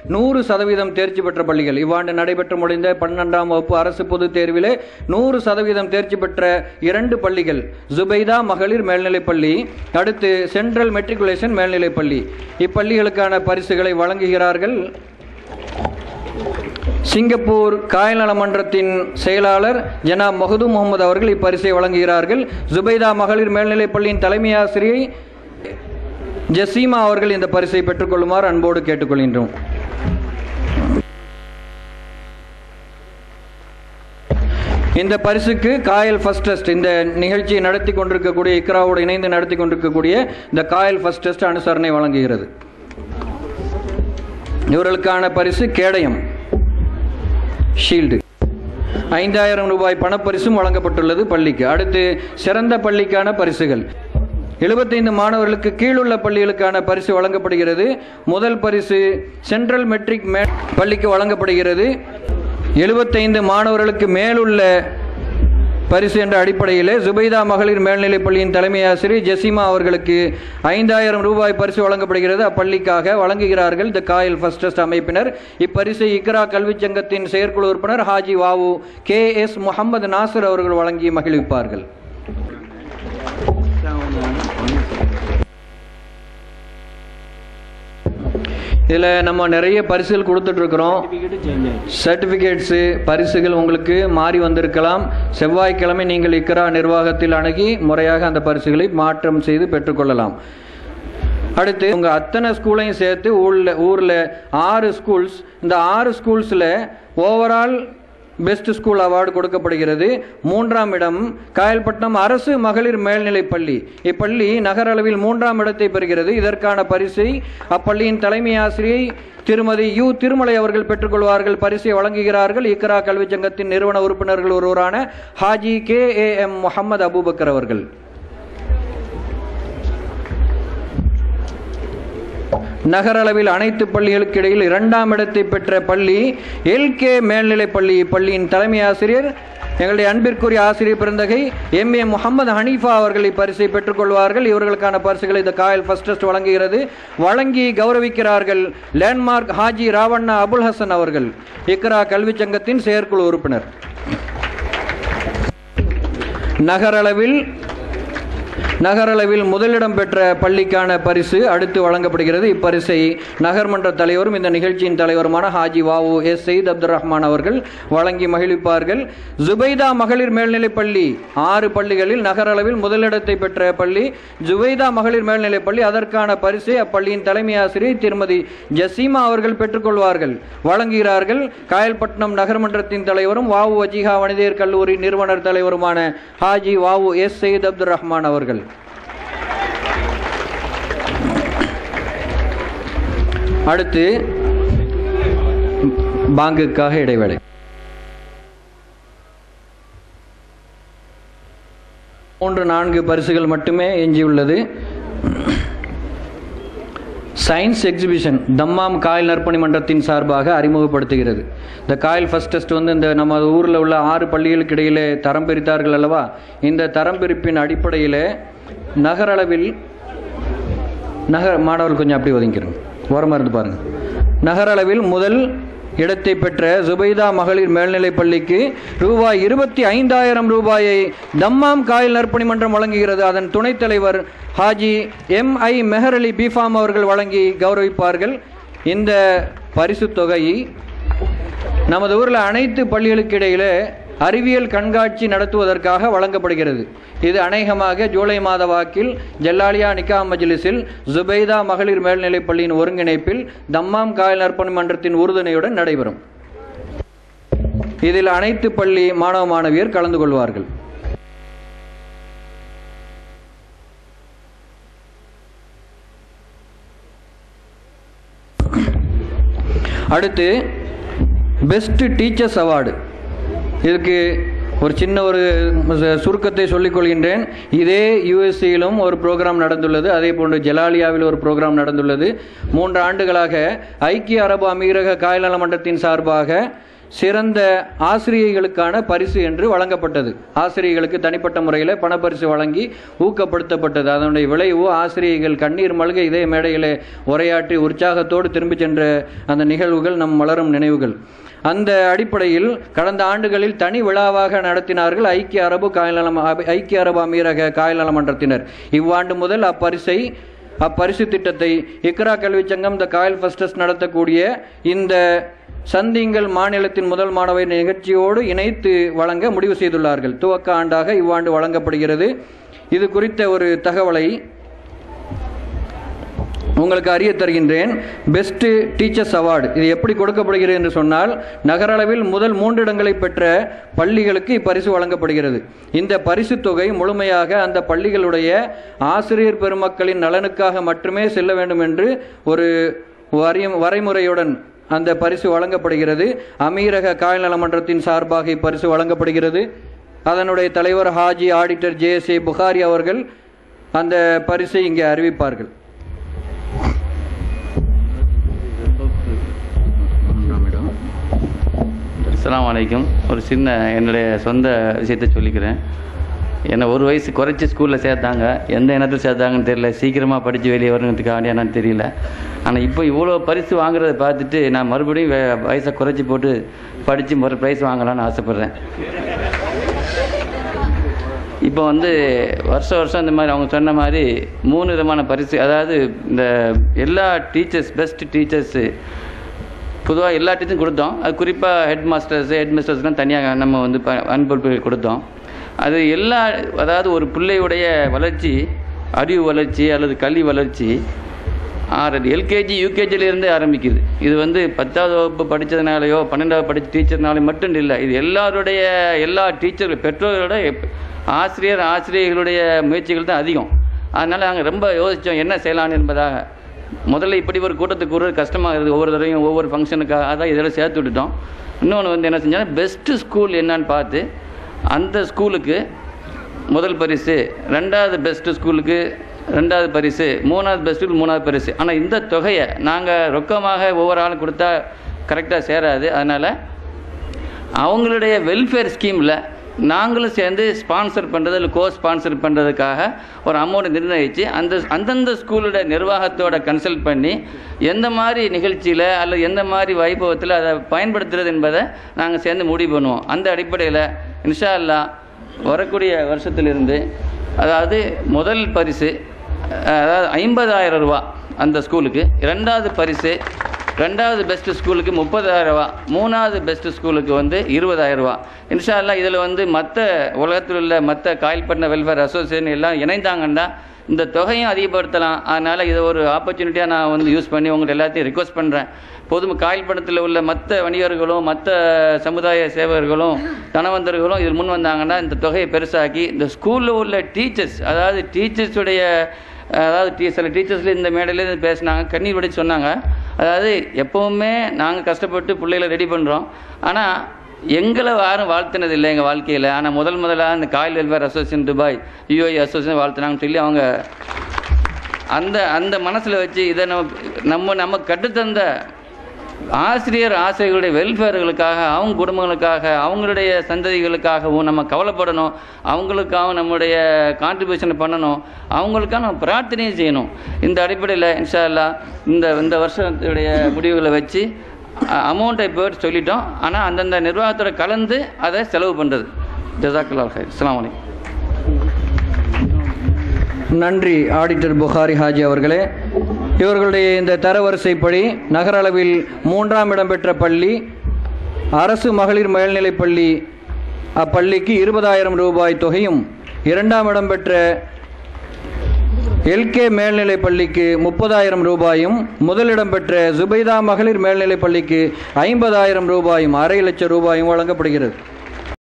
நூறு சதவீதம் தேர்ச்சி பெற்ற பள்ளிகள் இவ்வாண்டு நடைபெற்று முடிந்த பன்னெண்டாம் வகுப்பு அரசு பொதுத் தேர்விலே நூறு சதவீதம் தேர்ச்சி பெற்ற இரண்டு பள்ளிகள் ஜுபைதா மகளிர் மேல்நிலைப்பள்ளி அடுத்து சென்ட்ரல் மெட்ரிகுலேஷன் மேல்நிலைப்பள்ளி இப்பள்ளிகளுக்கான பரிசுகளை வழங்குகிறார்கள் சிங்கப்பூர் காயல்நல மன்றத்தின் செயலாளர் ஜனாப் மஹது முகமது அவர்கள் இப்பரிசை வழங்குகிறார்கள் ஜுபைதா மகளிர் மேல்நிலைப் பள்ளியின் தலைமை ஆசிரியை ஜசீமா அவர்கள் இந்த பரிசை பெற்றுக்கொள்ளுமாறு அன்போடு கேட்டுக்கொள்கின்றோம் இந்த பரிசுக்கு காயல் ஃபர்ஸ்ட் டெஸ்ட் இந்த நிகழ்ச்சியை நடத்தி கொண்டிருக்கக்கூடிய இக்ராவோடு இணைந்து நடத்தி கொண்டிருக்கக்கூடிய இந்த காயல் ஃபர்ஸ்ட் டெஸ்ட் அனுசரணை வழங்குகிறது இவர்களுக்கான பரிசு கேடயம் ஷீல்டு ஐந்தாயிரம் ரூபாய் பணப்பரிசும் வழங்கப்பட்டுள்ளது பள்ளிக்கு அடுத்து சிறந்த பள்ளிக்கான பரிசுகள் எழுபத்தைந்து மாணவர்களுக்கு கீழுள்ள பள்ளிகளுக்கான பரிசு வழங்கப்படுகிறது முதல் பரிசு சென்ட்ரல் மெட்ரிக் மே பள்ளிக்கு வழங்கப்படுகிறது எழுபத்தைந்து மாணவர்களுக்கு மேலுள்ள பரிசு என்ற அடிப்படையில் ஜுபைதா மகளிர் மேல்நிலைப் பள்ளியின் தலைமை ஆசிரியர் ஜெசிமா அவர்களுக்கு ஐந்தாயிரம் ரூபாய் பரிசு வழங்கப்படுகிறது அப்பள்ளிக்காக வழங்குகிறார்கள் த காயல் ஃபஸ்டஸ்ட் அமைப்பினர் இப்பரிசை இக்ரா கல்விச் சங்கத்தின் செயற்குழு உறுப்பினர் ஹாஜி வாவு கே எஸ் முகமது நாசர் அவர்கள் வழங்கி மகிழ்விப்பார்கள் இதில் நம்ம நிறைய பரிசுகள் கொடுத்துட்ருக்குறோம் சர்டிஃபிகேட்ஸு பரிசுகள் உங்களுக்கு மாறி வந்திருக்கலாம் செவ்வாய்க்கிழமை நீங்கள் இக்கரா நிர்வாகத்தில் அணுகி முறையாக அந்த பரிசுகளை மாற்றம் செய்து பெற்றுக்கொள்ளலாம் அடுத்து உங்கள் அத்தனை ஸ்கூலையும் சேர்த்து ஊரில் ஊரில் ஆறு ஸ்கூல்ஸ் இந்த ஆறு ஸ்கூல்ஸில் ஓவரால் பெஸ்ட் ஸ்கூல் அவார்டு கொடுக்கப்படுகிறது மூன்றாம் இடம் காயல்பட்டினம் அரசு மகளிர் மேல்நிலைப் பள்ளி இப்பள்ளி நகர அளவில் மூன்றாம் இடத்தை பெறுகிறது இதற்கான பரிசை அப்பள்ளியின் தலைமை ஆசிரியை திருமதி யு திருமலை அவர்கள் பெற்றுக்கொள்வார்கள் பரிசை வழங்குகிறார்கள் இக்ரா கல்விச் சங்கத்தின் நிறுவன உறுப்பினர்கள் ஒருவரான Haji K A M Mohammed Abubakar அவர்கள் நகர அளவில் அனைத்து பள்ளிகளுக்கு இடையில் இரண்டாம் இடத்தை பெற்ற பள்ளி எல்கே மேல்நிலைப் பள்ளி பள்ளியின் தலைமை ஆசிரியர் எங்களுடைய அன்பிற்குரிய ஆசிரியர் பிறந்தகை எம் ஏ முகமது ஹனீஃபா அவர்கள் இப்பரிசை பெற்றுக்கொள்வார்கள் இவர்களுக்கான பரிசுகளை இந்த காயல் ஃபர்ஸ்ட் டெஸ்ட் வழங்குகிறது வழங்கி கௌரவிக்கிறார்கள் லேண்ட்மார்க் ஹாஜி ராவண்ணா அபுல் ஹசன் அவர்கள் இக்ரா கல்விச் சங்கத்தின் செயற்குழு உறுப்பினர் நகரளவில் நகரளவில் முதலிடம் பெற்ற பள்ளிக்கான பரிசு அடுத்து வழங்கப்படுகிறது இப்பரிசை நகர்மன்ற தலைவரும் இந்த நிகழ்ச்சியின் தலைவருமான ஹாஜி வாவு எஸ் சயீத் அப்துல் ரஹ்மான் அவர்கள் வழங்கி மகிழ்விப்பார்கள் ஜுபைதா மகளிர் மேல்நிலைப் பள்ளி ஆறு பள்ளிகளில் நகரளவில் முதலிடத்தை பெற்ற பள்ளி ஜுபைதா மகளிர் மேல்நிலைப் பள்ளி அதற்கான பரிசை அப்பள்ளியின் தலைமை ஆசிரியர் திருமதி ஜசீமா அவர்கள் பெற்றுக்கொள்வார்கள் வழங்குகிறார்கள் காயல்பட்டினம் நகர்மன்றத்தின் தலைவரும் வாவு வஜிஹா வனிதையர் கல்லூரி நிறுவனர் தலைவருமான ஹாஜி வாவு எஸ் சயீத் அப்துல் ரஹ்மான் அவர்கள் அடுத்து பாங்குக்காக இடைவேளை மூன்று நான்கு பரிசுகள் மட்டுமே எஞ்சியுள்ளது சயின்ஸ் எக்ஸிபிஷன் தம்மாம் காயல் நற்பணி மன்றத்தின் சார்பாக அறிமுகப்படுத்துகிறது இந்த காயல் ஃபர்ஸ்ட் டெஸ்ட் வந்து இந்த நம்ம ஊரில் உள்ள ஆறு பள்ளிகளுக்கு இடையிலே தரம் பிரித்தார்கள் அல்லவா இந்த தரம் பிரிப்பின் அடிப்படையில் நகரளவில் நகர மாணவர்கள் கொஞ்சம் அப்படி ஒதுங்கிக்கிறோம் ஓரமாக இருந்து பாருங்கள் நகரளவில் முதல் இடத்தை பெற்ற ஜுபைதா மகளிர் மேல்நிலைப் பள்ளிக்கு ரூபாய் இருபத்தி ஐந்தாயிரம் ரூபாயை தம்மாம் காயல் நற்பணி மன்றம் வழங்குகிறது அதன் துணைத் தலைவர் Haji M I Meher Ali B Pharm அவர்கள் வழங்கி கௌரவிப்பார்கள் இந்த பரிசுத் தொகை நமது ஊரில் அனைத்து பள்ளிகளுக்கு இடையில அறிவியல் கண்காட்சி நடத்துவதற்காக வழங்கப்படுகிறது இது அநேகமாக ஜூலை மாத வாக்கில் ஜல்லாலியா நிக்கா மஜ்லிஸில் ஜுபைதா மகளிர் மேல்நிலைப் பள்ளியின் ஒருங்கிணைப்பில் தம்மாம் காயல் நற்பணி மன்றத்தின் உறுதுணையுடன் நடைபெறும் இதில் அனைத்து பள்ளி மாணவ மாணவியர் கலந்து கொள்வார்கள் அடுத்து பெஸ்ட் டீச்சர்ஸ் அவார்டு இதுக்கு ஒரு சின்ன ஒரு சு- சுருக்கத்தை சொல்லிக் கொள்கின்றேன் இதே யுஎஸ்சியிலும் ஒரு ப்ரோக்ராம் நடந்துள்ளது அதே போன்று ஜலாலியாவில் ஒரு ப்ரோக்ராம் நடந்துள்ளது மூன்று ஆண்டுகளாக ஐக்கிய அரபு அமீரக காயல்நல மன்றத்தின் சார்பாக சிறந்த ஆசிரியர்களுக்கான பரிசு என்று வழங்கப்பட்டது ஆசிரியர்களுக்கு தனிப்பட்ட முறையில் பணப்பரிசு வழங்கி ஊக்கப்படுத்தப்பட்டது அதனுடைய விளைவு ஆசிரியர்கள் கண்ணீர் மல்க இதே மேடையிலே உரையாற்றி உற்சாகத்தோடு திரும்பி சென்ற அந்த நிகழ்வுகள் நம் மலரும் நினைவுகள் அந்த அடிப்படையில் கடந்த ஆண்டுகளில் தனி விழாவாக நடத்தினார்கள் ஐக்கிய அரபு காயல்நலம் ஐக்கிய அரபு அமீரக காயல்நல மன்றத்தினர் இவ்வாண்டு முதல் அப்பரிசை அப்பரிசு திட்டத்தை இக்ரா கல்விச் சங்கம் த காயல் ஃபஸ்டஸ் நடத்தக்கூடிய இந்த சந்திங்கள் மாநிலத்தின் முதல் மாணவர் நிகழ்ச்சியோடு இணைத்து வழங்க முடிவு செய்துள்ளார்கள் துவக்க ஆண்டாக இவ்வாண்டு வழங்கப்படுகிறது இது குறித்த ஒரு தகவலை உங்களுக்கு அறிய தருகின்றேன் பெஸ்ட் டீச்சர்ஸ் அவார்டு இது எப்படி கொடுக்கப்படுகிறது என்று சொன்னால் நகரளவில் முதல் மூன்று இடங்களை பெற்ற பள்ளிகளுக்கு இப்பரிசு வழங்கப்படுகிறது இந்த பரிசு தொகை முழுமையாக அந்த பள்ளிகளுடைய ஆசிரியர் பெருமக்களின் நலனுக்காக மட்டுமே செல்ல வேண்டும் என்று ஒரு வரைய வரைமுறையுடன் அந்த பரிசு வழங்கப்படுகிறது அமீரக காயல்நல மன்றத்தின் சார்பாக இப்பரிசு வழங்கப்படுகிறது அதனுடைய தலைவர் Haji auditor J S A Bukhari அவர்கள் அந்த பரிசை இங்கே அறிவிப்பார்கள் அஸ்ஸலாமு அலைக்கும் ஒரு சின்ன என்னுடைய சொந்த விஷயத்தை சொல்லிக்கிறேன் என்னை ஒரு வயசு குறைச்சி ஸ்கூலில் சேர்த்தாங்க எந்த இனத்தில் சேர்த்தாங்கன்னு தெரியல சீக்கிரமாக படித்து வெளியே வரணுங்கிறதுக்காக என்னன்னு தெரியல ஆனால் இப்போ இவ்வளோ பரிசு வாங்குறத பார்த்துட்டு நான் மறுபடியும் வே- வயசை குறைச்சி போட்டு படித்து மறு ப்ரைஸ் வாங்கலாம்னு ஆசைப்பட்றேன் இப்போ வந்து வருஷம் வருஷம் இந்த மாதிரி அவங்க சொன்ன மாதிரி மூணு விதமான பரிசு அதாவது இந்த எல்லா டீச்சர்ஸ் பெஸ்ட் டீச்சர்ஸு பொதுவாக எல்லா டீச்சரும் கொடுத்தோம் அது குறிப்பாக ஹெட் மாஸ்டர்ஸ் ஹெட் மிஸ்டர்ஸ்லாம் தனியாக நம்ம வந்து ப அன்பளிப்பு கொடுத்தோம் அது எல்லா அதாவது ஒரு பிள்ளையுடைய வளர்ச்சி அறிவு வளர்ச்சி அல்லது கல்வி வளர்ச்சி ஆறு எல்கேஜி யூகேஜிலேருந்தே ஆரம்பிக்குது இது வந்து பத்தாவது வகுப்பு படித்ததுனாலையோ பன்னெண்டாவது படித்த டீச்சர்னாலே மட்டும் இல்லை இது எல்லாருடைய எல்லா டீச்சர் பெற்றோர்களோட எப்- ஆசிரியர் ஆசிரியர்களுடைய முயற்சிகள் தான் அதிகம் அதனால் நாங்கள் ரொம்ப யோசித்தோம் என்ன செய்யலான்னு என்பதாக முதல்ல இப்படி ஒரு கூட்டத்துக்கு கூடுறது கஷ்டமாக இருக்குது ஒவ்வொரு தடவையும் ஒவ்வொரு ஃபங்க்ஷனுக்காக அதான் இதெல்லாம் சேர்த்து விட்டுட்டோம் இன்னொன்று வந்து என்ன செஞ்சோன்னா பெஸ்ட்டு ஸ்கூல் என்னன்னு பார்த்து அந்த ஸ்கூலுக்கு முதல் பரிசு ரெண்டாவது பெஸ்ட்டு ஸ்கூலுக்கு ரெண்டாவது பரிசு மூணாவது பெஸ்ட்டுக்கு மூணாவது பரிசு ஆனால் இந்த தொகையை நாங்கள் ரொக்கமாக ஒவ்வொரு ஆளும் கொடுத்தா கரெக்டாக சேராது அதனால் அவங்களுடைய வெல்ஃபேர் ஸ்கீமில் நாங்களும் சேர்ந்து ஸ்பான்சர் பண்ணுறது இல்லை கோ ஸ்பான்சர் பண்ணுறதுக்காக ஒரு அமௌண்ட் நிர்ணயித்து அந்த அந்தந்த ஸ்கூலோட நிர்வாகத்தோட கன்சல்ட் பண்ணி எந்த மாதிரி நிகழ்ச்சியில் அல்லது எந்த மாதிரி வைபவத்தில் அதை பயன்படுத்துறது என்பதை நாங்கள் சேர்ந்து முடிவு பண்ணுவோம் அந்த அடிப்படையில் இன்ஷா அல்லாஹ் வரக்கூடிய வருஷத்திலிருந்து அதாவது முதல் பரிசு அதாவது ஐம்பதாயிரம் ரூபா அந்த ஸ்கூலுக்கு இரண்டாவது பரிசு ரெண்டாவது பெஸ்ட் ஸ்கூலுக்கு முப்பதாயிரம் ரூபா மூணாவது பெஸ்ட் ஸ்கூலுக்கு வந்து இருபதாயிரம் ரூபா இன்ஷா அல்லாஹ் இதில் வந்து மற்ற உலகத்தில் உள்ள மற்ற காயல்பட்டின வெல்ஃபேர் அசோசியேஷன் எல்லாம் இணைந்தாங்கன்னா இந்த தொகையும் அதிகப்படுத்தலாம் அதனால் இதை ஒரு ஆப்பர்ச்சுனிட்டியாக நான் வந்து யூஸ் பண்ணி உங்கள்ட்ட எல்லாத்தையும் ரிக்வஸ்ட் பண்ணுறேன் பொதும காயல்படத்தில் உள்ள மற்ற வணிகர்களும் மற்ற சமுதாய சேவகர்களும் தனவந்தர்களும் இதில் முன் வந்தாங்கன்னா இந்த தொகையை பெருசாக்கி இந்த ஸ்கூலில் உள்ள டீச்சர்ஸ் அதாவது டீச்சர்ஸுடைய அதாவது டீ சில டீச்சர்ஸில் இந்த மேடையிலேருந்து பேசினாங்க கண்ணீர் வடிச்சு சொன்னாங்க அதாவது எப்போவுமே நாங்கள் கஷ்டப்பட்டு பிள்ளைகளை ரெடி பண்ணுறோம் ஆனால் எங்களை யாரும் வாழ்த்தினது இல்லை எங்கள் வாழ்க்கையில் ஆனால் முதல் முதலாக இந்த காயில் வெல்ஃபேர் அசோசியேஷன் துபாய் யூஐ அசோசியேஷன் வாழ்த்தினாங்கன்னு சொல்லி அவங்க அந்த அந்த மனசில் வச்சு இதை நம்ம நம்ம நம்ம கற்றுத்தந்த ஆசிரியர் ஆசிரியர்களுடைய வெல்ஃபேர்களுக்காக அவங்க குடும்பங்களுக்காக அவங்களுடைய சந்ததிகளுக்காகவும் நம்ம கவலைப்படணும் அவங்களுக்காகவும் நம்முடைய கான்ட்ரிபியூஷன் பண்ணணும் அவங்களுக்காக நம்ம பிரார்த்தனையும் செய்யணும் இந்த அடிப்படையில் இன்ஷா அல்லாஹ் இந்த இந்த வருஷத்துடைய முடிவுகளை வச்சு அமௌண்ட்டை இப்போ சொல்லிட்டோம் ஆனால் அந்தந்த நிர்வாகத்தோட கலந்து அதை செலவு பண்ணுறது ஜசாக்குல்லா ஹைர் அஸ்ஸலாமு அலைக்கும் நன்றி ஆடிட்டர் புகாரி ஹாஜி அவர்களே இவர்களுடைய இந்த தரவரிசைப்படி நகர அளவில் மூன்றாம் இடம் பெற்ற பள்ளி அரசு மகளிர் மேல்நிலைப் பள்ளி அப்பள்ளிக்கு இருபதாயிரம் ரூபாய் தொகையும் இரண்டாம் இடம் பெற்ற எல்கே மேல்நிலைப் பள்ளிக்கு முப்பதாயிரம் ரூபாயும் முதலிடம் பெற்ற ஜுபைதா மகளிர் மேல்நிலைப் பள்ளிக்கு ஐம்பதாயிரம் ரூபாயும் அரை லட்சம் ரூபாயும் வழங்கப்படுகிறது